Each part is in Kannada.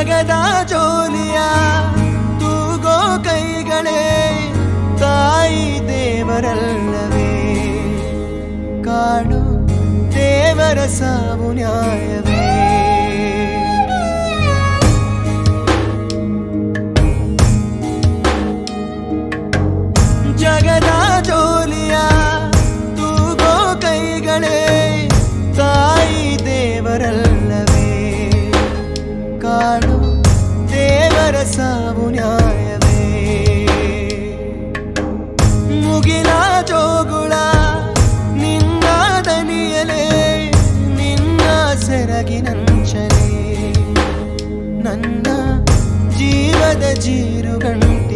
ಜಗದ ಜೋಲಿಯ ತೂಗೋ ಕೈಗಳೇ ತಾಯಿ ದೇವರಲ್ಲವೇ ಕಾಡು ದೇವರ ಸಾವು ನ್ಯಾಯವೇ ಜಗದ ಜೋಲಿಯ ತೂಗೋ ಕೈಗಳೇ ತಾಯಿ ದೇವರಲ್ಲವೇ ಕಾಡು ದೇವರ ಸಾವು ನ್ಯಾಯವೇ ಮುಗಿಲ ಜೋಗುಳ ನಿನ್ನ ದನಿಯಲೇ ನಿನ್ನ ಸೆರಗಿನಂಚಲೇ ನನ್ನ ಜೀವದ ಜೀರುಗಂಟೆ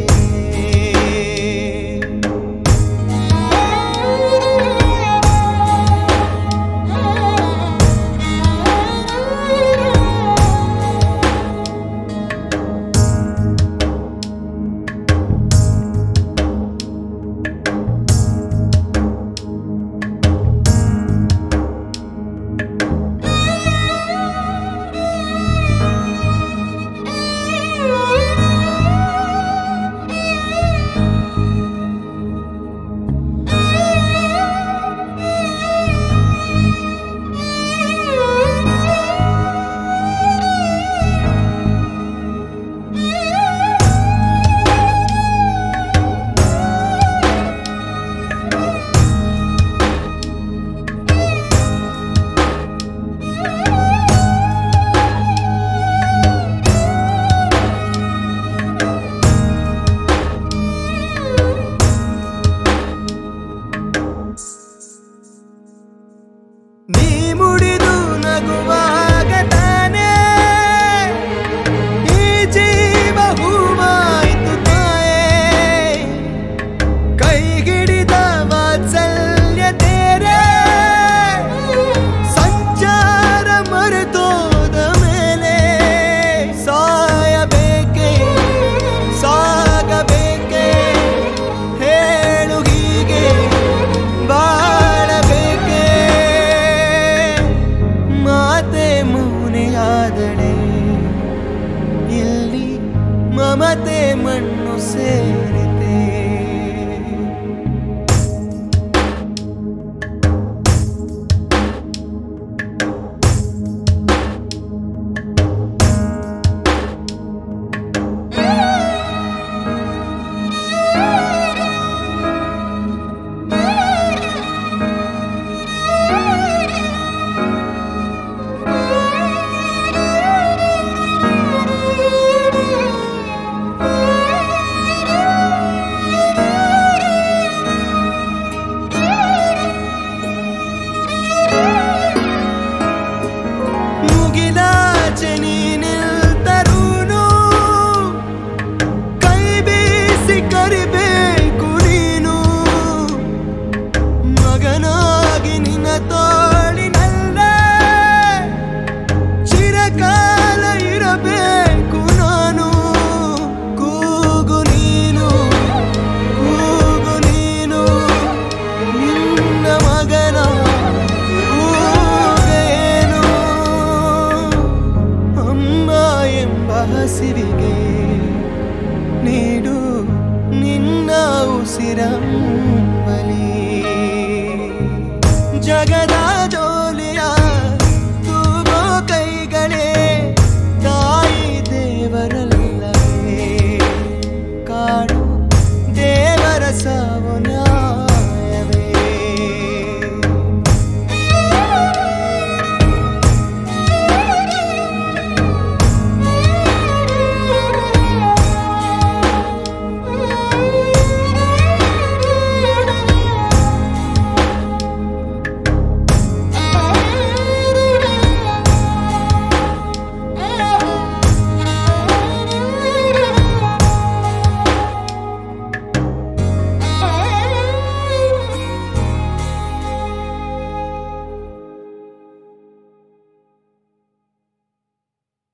ನೀ ಮುಡಿದು ನಗುವಾಗ ತಾನೇ ಈ ಜೀವ ಹೂವಾಯ್ತು ತಾಯೇ ಕೈ ಹಿಡಿದ ವಾತ್ಸಲ್ಯ ತೇರೆ ಸಂಚಾರ ಮರೆತೋದ ಮೇಲೆ ಸಾಯಬೇಕೆ ಸಾಗಬೇಕೆ ಹೇಳು ಹೀಗೆ ಬಾಳಬೇಕೆ ಮಾತೆ ಮೌನೆಯಾದಳೆ ಇಲ್ಲಿ ಮಮತೆ ಮಣ್ಣು ಸೇರಿತೆ ಮುಗಿಲಾಚೆ ನೀನಿಲ್ತರೂನು ಕೈ ಬೀಸಿ ಕರಿಬೇಕು ನೀನು ಮಗನ